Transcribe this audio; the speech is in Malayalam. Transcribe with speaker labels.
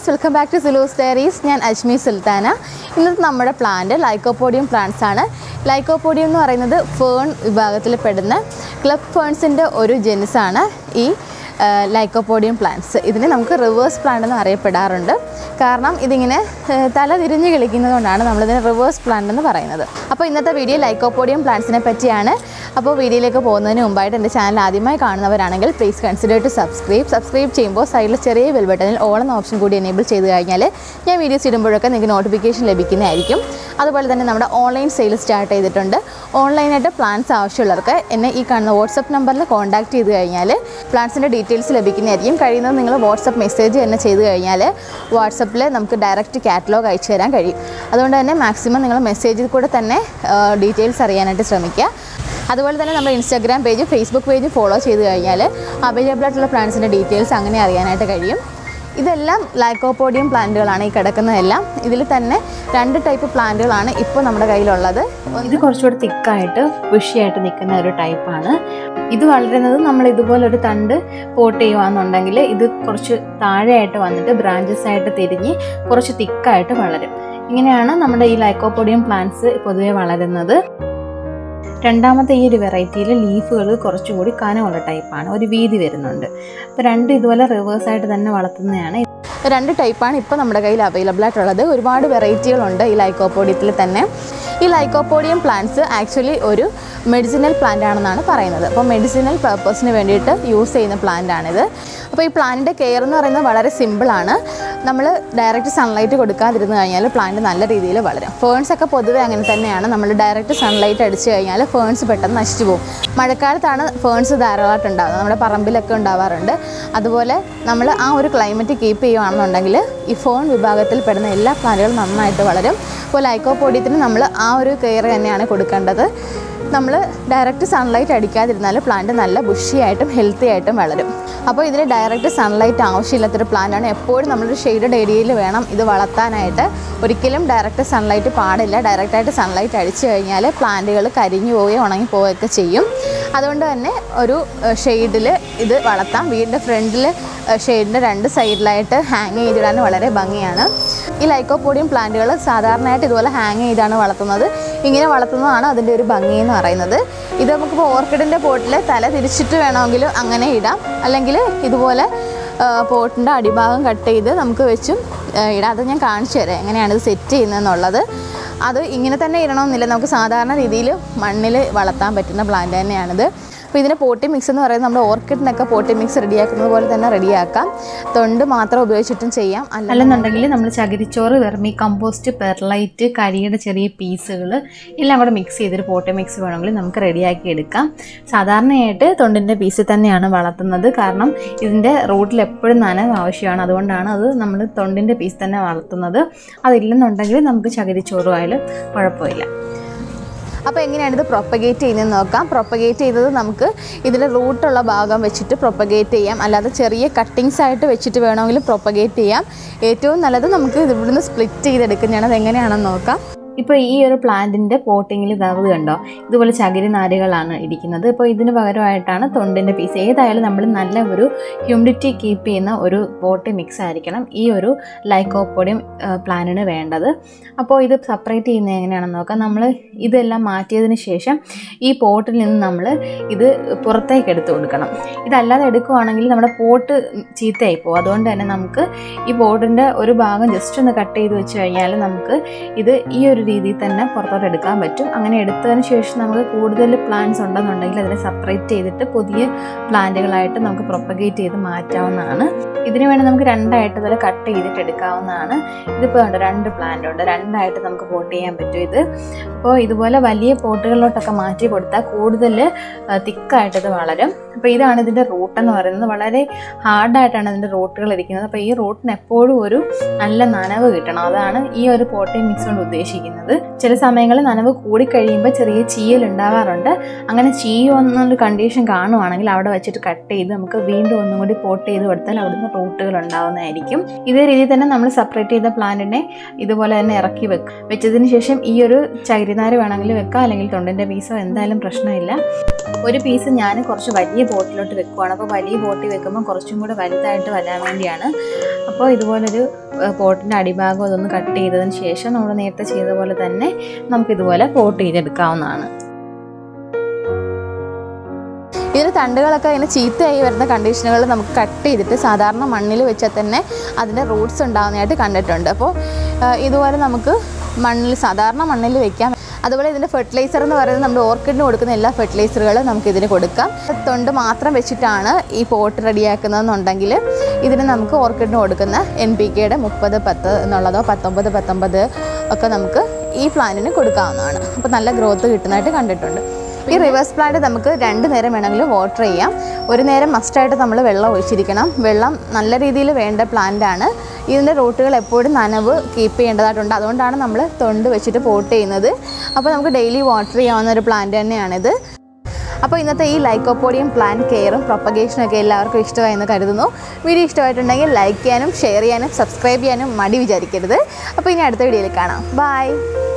Speaker 1: welcome back to Sulu's diaries ഞാൻ അജ്മി സുൽത്താന ഇന്നത്തെ നമ്മുടെ പ്ലാന്റ് ലൈക്കോപോഡിയം പ്ലാന്റ്സ് ആണ് ലൈക്കോപോഡിയം എന്ന് പറയുന്നത് ഫേൺ വിഭാഗത്തിൽ പെടുന്ന ക്ലബ് ഫേൺസിൻ്റെ ഒരു ജെനിസാണ് ഈ ലൈക്കോപോഡിയം പ്ലാന്റ്സ് ഇതിനെ നമുക്ക് റിവേഴ്സ് പ്ലാന്റ് എന്ന് അറിയപ്പെടാറുണ്ട് കാരണം ഇതിങ്ങനെ ഏഹ്, തല തിരിഞ്ഞ് കളിക്കുന്നതുകൊണ്ടാണ് നമ്മളിതിനെ റിവേഴ്സ് പ്ലാന്റ് എന്ന് പറയുന്നത് അപ്പോൾ ഇന്നത്തെ വീഡിയോ ലൈക്കോപോഡിയം പ്ലാന്റ്സിനെ പറ്റിയാണ് അപ്പോൾ വീഡിയോയിലേക്ക് പോകുന്നതിന് മുമ്പായിട്ട് എൻ്റെ ചാനൽ ആദ്യമായി കാണുന്നവരാണെങ്കിൽ please consider to subscribe subscribe ചെയ്യുമ്പോൾ സൈഡിൽ ചെറിയ ബെൽ ബട്ടണിൽ ഓൾ എന്ന ഓപ്ഷൻ കൂടി എനേബിൾ ചെയ്ത് കഴിഞ്ഞാൽ ഞാൻ വീഡിയോസ് ഇടുമ്പോഴൊക്കെ നിങ്ങൾക്ക് നോട്ടിഫിക്കേഷൻ ലഭിക്കുന്നതായിരിക്കും അതുപോലെ തന്നെ നമ്മുടെ ഓൺലൈൻ സെയിൽ സ്റ്റാർട്ട് ചെയ്തിട്ടുണ്ട് ഓൺലൈനായിട്ട് പ്ലാൻസ് ആവശ്യമുള്ളവർക്ക് എന്നെ ഈ കാണുന്ന വാട്സപ്പ് നമ്പറിൽ കോൺടാക്ട് ചെയ്ത് കഴിഞ്ഞാൽ പ്ലാൻസിൻ്റെ ഡീറ്റെയിൽസ് ലഭിക്കുന്നതായിരിക്കും കഴിയുന്നത് നിങ്ങൾ വാട്സപ്പ് മെസ്സേജ് തന്നെ ചെയ്ത് കഴിഞ്ഞാൽ വാട്സപ്പിൽ നമുക്ക് ഡയറക്റ്റ് കാറ്റലോഗ് അയച്ചു തരാൻ കഴിയും അതുകൊണ്ട് തന്നെ മാക്സിമം നിങ്ങൾ മെസ്സേജിൽ കൂടെ തന്നെ ഡീറ്റെയിൽസ് അറിയാനായിട്ട് ശ്രമിക്കുക അതുപോലെ തന്നെ നമ്മുടെ Instagram page Facebook page follow ചെയ്ത് കഴിഞ്ഞാൽ അവൈലബിൾ ആയിട്ടുള്ള പ്ലാന്റ്സിൻ്റെ ഡീറ്റെയിൽസ് അങ്ങനെ അറിയാനായിട്ട് കഴിയും ഇതെല്ലാം ലൈക്കോപോഡിയം പ്ലാന്റുകളാണ് ഈ കിടക്കുന്നതെല്ലാം ഇതിൽ തന്നെ രണ്ട് ടൈപ്പ് പ്ലാന്റുകളാണ് ഇപ്പോൾ നമ്മുടെ കയ്യിലുള്ളത്
Speaker 2: ഇത് കുറച്ചുകൂടി തിക്കായിട്ട് ബുഷിയായിട്ട് നിൽക്കുന്ന ഒരു ടൈപ്പാണ് ഇത് വളരുന്നത് നമ്മൾ ഇതുപോലെ ഒരു തണ്ട് പോട്ട് ചെയ്യുവാന്നുണ്ടെങ്കിൽ ഇത് കുറച്ച് താഴെയായിട്ട് വന്നിട്ട് ബ്രാഞ്ചസ് ആയിട്ട് തിരിഞ്ഞ് കുറച്ച് തിക്കായിട്ട് വളരും ഇങ്ങനെയാണ് നമ്മുടെ ഈ ലൈക്കോപോഡിയം പ്ലാന്റ്സ് പൊതുവെ വളരുന്നത് രണ്ടാമത്തെ ഈ ഒരു വെറൈറ്റിയിൽ ലീഫുകൾ കുറച്ചുകൂടി കനമുള്ള ടൈപ്പാണ് ഒരു വീതി വരുന്നുണ്ട് അപ്പോൾ രണ്ടും ഇതുപോലെ റിവേഴ്സ് ആയിട്ട് തന്നെ വളർത്തുന്നതാണ്
Speaker 1: രണ്ട് ടൈപ്പാണ് ഇപ്പോൾ നമ്മുടെ കയ്യിൽ അവൈലബിൾ ആയിട്ടുള്ളത് ഒരുപാട് വെറൈറ്റികളുണ്ട് ഈ ലൈക്കോപോഡിയത്തിൽ തന്നെ ഈ ലൈക്കോപോഡിയം പ്ലാന്റ്സ് ആക്ച്വലി ഒരു മെഡിസിനൽ പ്ലാന്റ് ആണെന്നാണ് പറയുന്നത് അപ്പോൾ മെഡിസിനൽ പർപ്പസിന് വേണ്ടിയിട്ട് യൂസ് ചെയ്യുന്ന പ്ലാന്റ് ആണിത് അപ്പോൾ ഈ പ്ലാന്റിൻ്റെ കെയർ എന്ന് പറയുന്നത് വളരെ സിമ്പിളാണ് നമ്മൾ ഡയറക്റ്റ് സൺലൈറ്റ് കൊടുക്കാതിരുന്ന് കഴിഞ്ഞാൽ പ്ലാന്റ് നല്ല രീതിയിൽ വളരും ഫേൺസ് ഒക്കെ പൊതുവെ അങ്ങനെ തന്നെയാണ് നമ്മൾ ഡയറക്റ്റ് സൺലൈറ്റ് അടിച്ചു കഴിഞ്ഞാൽ ഫേൺസ് പെട്ടെന്ന് നശിച്ചു പോകും മഴക്കാലത്താണ് ഫേൺസ് ധാരാളമായിട്ട് ഉണ്ടാകുന്നത് നമ്മുടെ പറമ്പിലൊക്കെ ഉണ്ടാവാറുണ്ട് അതുപോലെ നമ്മൾ ആ ഒരു ക്ലൈമറ്റ് കീപ്പ് ചെയ്യുകയാണെന്നുണ്ടെങ്കിൽ ഈ ഫോൺ വിഭാഗത്തിൽ പെടുന്ന എല്ലാ പ്ലാന്റുകളും നന്നായിട്ട് വളരും അപ്പോൾ ലൈക്കോപോഡിയത്തിന് നമ്മൾ ആ ഒരു കെയർ തന്നെയാണ് കൊടുക്കേണ്ടത് നമ്മൾ ഡയറക്റ്റ് സൺലൈറ്റ് അടിക്കാതിരുന്നാൽ പ്ലാന്റ് നല്ല ബുഷിയായിട്ടും ഹെൽത്തി ആയിട്ടും വളരും അപ്പോൾ ഇതിന് ഡയറക്റ്റ് സൺലൈറ്റ് ആവശ്യമില്ലാത്തൊരു പ്ലാന്റാണ് എപ്പോഴും നമ്മളൊരു ഷെയ്ഡഡ് ഏരിയയിൽ വേണം ഇത് വളർത്താനായിട്ട് ഒരിക്കലും ഡയറക്റ്റ് സൺലൈറ്റ് പാടില്ല ഡയറക്റ്റായിട്ട് സൺലൈറ്റ് അടിച്ചു കഴിഞ്ഞാൽ പ്ലാന്റുകൾ കരിഞ്ഞു പോവുകയോ ഉണങ്ങി പോവുകയൊക്കെ ചെയ്യും അതുകൊണ്ട് തന്നെ ഒരു ഷെയ്ഡിൽ ഇത് വളർത്താം വീടിൻ്റെ ഫ്രണ്ടിൽ ഷെയ്ഡിൻ്റെ രണ്ട് സൈഡിലായിട്ട് ഹാങ് ചെയ്തിടാൻ വളരെ ഭംഗിയാണ് ഈ ലൈക്കോപോഡിയം പ്ലാന്റുകൾ സാധാരണയായിട്ട് ഇതുപോലെ ഹാങ് ചെയ്താണ് വളർത്തുന്നത് ഇങ്ങനെ വളർത്തുന്നതാണ് അതിൻ്റെ ഒരു ഭംഗി എന്ന് പറയുന്നത് ഇത് നമുക്കിപ്പോൾ ഓർക്കിഡിൻ്റെ പോട്ടിൽ തല തിരിച്ചിട്ട് വേണമെങ്കിൽ അങ്ങനെ ഇടാം അല്ലെങ്കിൽ ഇതുപോലെ പോട്ടിൻ്റെ അടിഭാഗം കട്ട് ചെയ്ത് നമുക്ക് വെച്ചും ആ, ഇടാം അത് ഞാൻ കാണിച്ചു തരാം എങ്ങനെയാണ് ഇത് സെറ്റ് ചെയ്യുന്നതെന്നുള്ളത് അത് ഇങ്ങനെ തന്നെ ഇടണമെന്നില്ല നമുക്ക് സാധാരണ രീതിയിൽ മണ്ണിൽ വളർത്താൻ പറ്റുന്ന പ്ലാന്റ് തന്നെയാണിത് അപ്പോൾ ഇതിന് പോട്ടി മിക്സ് എന്ന് പറയുന്നത് നമ്മുടെ ഓർക്കിഡിനൊക്കെ പോട്ടി മിക്സ് റെഡിയാക്കുന്നത് പോലെ തന്നെ റെഡിയാക്കാം തൊണ്ട് മാത്രം ഉപയോഗിച്ചിട്ടും ചെയ്യാം അല്ല
Speaker 2: അല്ലെന്നുണ്ടെങ്കിൽ നമ്മൾ ചകിരിച്ചോറ് വെർമി കമ്പോസ്റ്റ് പെർലൈറ്റ് കരിയുടെ ചെറിയ പീസുകൾ എല്ലാം കൂടെ മിക്സ് ചെയ്തൊരു പോട്ടി മിക്സ് വേണമെങ്കിൽ നമുക്ക് റെഡിയാക്കി എടുക്കാം സാധാരണയായിട്ട് തൊണ്ടിൻ്റെ പീസ് തന്നെയാണ് വളർത്തുന്നത് കാരണം ഇതിൻ്റെ റൂട്ടിൽ എപ്പോഴും നനവ് ആവശ്യമാണ് അതുകൊണ്ടാണ് അത് നമ്മൾ തൊണ്ടിൻ്റെ പീസ് തന്നെ വളർത്തുന്നത് അതില്ലെന്നുണ്ടെങ്കിൽ നമുക്ക് ചകിരിച്ചോറും ആയാലും കുഴപ്പമില്ല
Speaker 1: അപ്പോൾ എങ്ങനെയാണ് ഇത് പ്രൊപ്പഗേറ്റ് ചെയ്യുന്നത് നോക്കാം പ്രൊപ്പഗേറ്റ് ചെയ്തത് നമുക്ക് ഇതിൻ്റെ റൂട്ടുള്ള ഭാഗം വെച്ചിട്ട് പ്രൊപ്പഗേറ്റ് ചെയ്യാം അല്ലാതെ ചെറിയ കട്ടിങ്സ് ആയിട്ട് വെച്ചിട്ട് വേണമെങ്കിൽ പ്രൊപ്പഗേറ്റ് ചെയ്യാം ഏറ്റവും നല്ലത് നമുക്ക് ഇത് ഇവിടുന്ന് സ്പ്ലിറ്റ് ചെയ്തെടുക്കുന്നതാണ് അത് എങ്ങനെയാണെന്ന് നോക്കാം
Speaker 2: ഇപ്പോൾ ഈ ഒരു പ്ലാന്റിൻ്റെ പോട്ടിങ്ങിൽ ഇതാവത് കണ്ടോ ഇതുപോലെ ചകിരി നാരുകളാണ് ഇരിക്കുന്നത് ഇപ്പോൾ ഇതിന് പകരമായിട്ടാണ് തൊണ്ടിൻ്റെ പീസ് ഏതായാലും നമ്മൾ നല്ല ഒരു ഹ്യൂമിഡിറ്റി കീപ്പ് ചെയ്യുന്ന ഒരു പോട്ടി മിക്സ് ആയിരിക്കണം ഈ ഒരു ലൈക്കോപ്പോഡിയം പ്ലാന്റിന് വേണ്ടത് അപ്പോൾ ഇത് സെപ്പറേറ്റ് ചെയ്യുന്നത് എങ്ങനെയാണെന്ന് നോക്കാം നമ്മൾ ഇതെല്ലാം മാറ്റിയതിന് ശേഷം ഈ പോട്ടിൽ നിന്ന് നമ്മൾ ഇത് പുറത്തേക്ക് എടുത്തു കൊടുക്കണം ഇതല്ലാതെ എടുക്കുവാണെങ്കിൽ നമ്മുടെ പോട്ട് ചീത്തയായി പോകും അതുകൊണ്ട് തന്നെ നമുക്ക് ഈ പോട്ടിൻ്റെ ഒരു ഭാഗം ജസ്റ്റ് ഒന്ന് കട്ട് ചെയ്ത് വെച്ച് കഴിഞ്ഞാൽ നമുക്ക് ഇത് ഈ ഒരു രീതിയിൽ തന്നെ പുറത്തോട്ട് എടുക്കാൻ പറ്റും അങ്ങനെ എടുത്തതിന് ശേഷം നമുക്ക് കൂടുതൽ പ്ലാന്റ്സ് ഉണ്ടെന്നുണ്ടെങ്കിൽ അതിനെ സെപ്പറേറ്റ് ചെയ്തിട്ട് പുതിയ പ്ലാന്റുകളായിട്ട് നമുക്ക് പ്രൊപ്പഗേറ്റ് ചെയ്ത് മാറ്റാവുന്നതാണ് ഇതിനു വേണ്ടി നമുക്ക് രണ്ടായിട്ട് ഇതുപോലെ കട്ട് ചെയ്തിട്ട് എടുക്കാവുന്നതാണ് ഇതിപ്പോൾ ഉണ്ട് രണ്ട് പ്ലാന്റ് ഉണ്ട് രണ്ടായിട്ട് നമുക്ക് പോട്ട് ചെയ്യാൻ പറ്റും ഇത് അപ്പോൾ ഇതുപോലെ വലിയ പോട്ടുകളിലോട്ടൊക്കെ മാറ്റി കൊടുത്താൽ കൂടുതൽ തിക്കായിട്ട് ഇത് വളരും അപ്പോൾ ഇതാണ് ഇതിൻ്റെ റൂട്ട് എന്ന് പറയുന്നത് വളരെ ഹാർഡായിട്ടാണ് ഇതിൻ്റെ റൂട്ടുകൾ ഇരിക്കുന്നത് അപ്പോൾ ഈ റൂട്ടിന് എപ്പോഴും ഒരു നല്ല നനവ് കിട്ടണം അതാണ് ഈ ഒരു പോട്ടിംഗ് മിക്സ് കൊണ്ട് ഉദ്ദേശിക്കുന്നത് ചെയ്യുന്നത് ചില സമയങ്ങളിൽ നനവ് കൂടിക്കഴിയുമ്പോൾ ചെറിയ ചീയൽ ഉണ്ടാവാറുണ്ട് അങ്ങനെ ചീയുമെന്നൊരു കണ്ടീഷൻ കാണുവാണെങ്കിൽ അവിടെ വെച്ചിട്ട് കട്ട് ചെയ്ത് നമുക്ക് വീണ്ടും ഒന്നും കൂടി പോട്ട് ചെയ്ത് കൊടുത്താൽ അവിടുന്ന് റൂട്ടുകൾ ഉണ്ടാവുന്നതായിരിക്കും ഇതേ രീതിയിൽ തന്നെ നമ്മൾ സെപ്പറേറ്റ് ചെയ്ത പ്ലാന്റിനെ ഇതുപോലെ തന്നെ ഇറക്കി വെക്കും വെച്ചതിന് ശേഷം ഈ ഒരു ചകിരിനാര് വേണമെങ്കിൽ വെക്കാം അല്ലെങ്കിൽ തൊണ്ടിൻ്റെ പീസോ എന്തായാലും പ്രശ്നമില്ല ഒരു പീസ് ഞാൻ കുറച്ച് വലിയ ബോട്ടിലോട്ട് വെക്കുവാണ് അപ്പോൾ വലിയ ബോട്ടിൽ വെക്കുമ്പോൾ കുറച്ചും കൂടെ വലുതായിട്ട് വരാൻ വേണ്ടിയാണ് അപ്പോൾ ഇതുപോലൊരു പോട്ടിൻ്റെ അടിഭാഗം അതൊന്ന് കട്ട് ചെയ്തതിന് ശേഷം നമ്മൾ നേരത്തെ ചെയ്ത പോലെ തന്നെ നമുക്കിതുപോലെ പോട്ട് ചെയ്തെടുക്കാവുന്നതാണ്
Speaker 1: ഇതിന് തണ്ടുകളൊക്കെ ഇങ്ങനെ ചീത്തയായി വരുന്ന കണ്ടീഷനുകൾ നമുക്ക് കട്ട് ചെയ്തിട്ട് സാധാരണ മണ്ണിൽ വെച്ചാൽ തന്നെ അതിൻ്റെ റൂട്ട്സ് ഉണ്ടാകുന്നതായിട്ട് കണ്ടിട്ടുണ്ട് അപ്പോൾ ആ, ഇതുപോലെ നമുക്ക് മണ്ണിൽ സാധാരണ മണ്ണിൽ വെക്കാം അതുപോലെ ഇതിൻ്റെ ഫെർട്ടിലൈസർ എന്ന് പറയുന്നത് നമ്മുടെ ഓർക്കിഡിന് കൊടുക്കുന്ന എല്ലാ ഫെർട്ടിലൈസറുകളും നമുക്ക് ഇതിന് കൊടുക്കാം തൊണ്ട് മാത്രം വെച്ചിട്ടാണ് ഈ പോട്ട് റെഡിയാക്കുന്നതെന്നുണ്ടെങ്കിൽ ഇതിന് നമുക്ക് ഓർക്കിഡിന് കൊടുക്കുന്ന എൻ പി കെയുടെ മുപ്പത് പത്ത് എന്നുള്ളതോ പത്തൊമ്പത് പത്തൊമ്പത് ഒക്കെ നമുക്ക് ഈ പ്ലാന്റിന് കൊടുക്കാവുന്നതാണ് അപ്പോൾ നല്ല ഗ്രോത്ത് കിട്ടുന്നതായിട്ട് കണ്ടിട്ടുണ്ട് ഈ റിവേഴ്സ് പ്ലാന്റ് നമുക്ക് രണ്ട് നേരം വേണമെങ്കിലും വാട്ടർ ചെയ്യാം ഒരു നേരം മസ്റ്റായിട്ട് നമ്മൾ വെള്ളം ഒഴിച്ചിരിക്കണം വെള്ളം നല്ല രീതിയിൽ വേണ്ട പ്ലാന്റ് ആണ് ഇതിൻ്റെ റൂട്ടുകൾ എപ്പോഴും നനവ് കീപ്പ് ചെയ്യേണ്ടതായിട്ടുണ്ട് അതുകൊണ്ടാണ് നമ്മൾ തൊണ്ട് വെച്ചിട്ട് പോട്ട് ചെയ്യുന്നത് അപ്പോൾ നമുക്ക് ഡെയിലി വാട്ടർ ചെയ്യാവുന്ന ഒരു പ്ലാന്റ് തന്നെയാണിത് അപ്പോൾ ഇന്നത്തെ ഈ ലൈക്കോപ്പോഡിയം പ്ലാന്റ് കെയറും പ്രൊപ്പഗേഷനും ഒക്കെ എല്ലാവർക്കും ഇഷ്ടമായെന്ന് കരുതുന്നു വീഡിയോ ഇഷ്ടമായിട്ടുണ്ടെങ്കിൽ ലൈക്ക് ചെയ്യാനും ഷെയർ ചെയ്യാനും സബ്സ്ക്രൈബ് ചെയ്യാനും മടി വിചാരിക്കരുത് അപ്പോൾ ഇനി അടുത്ത വീഡിയോയിൽ കാണാം ബൈ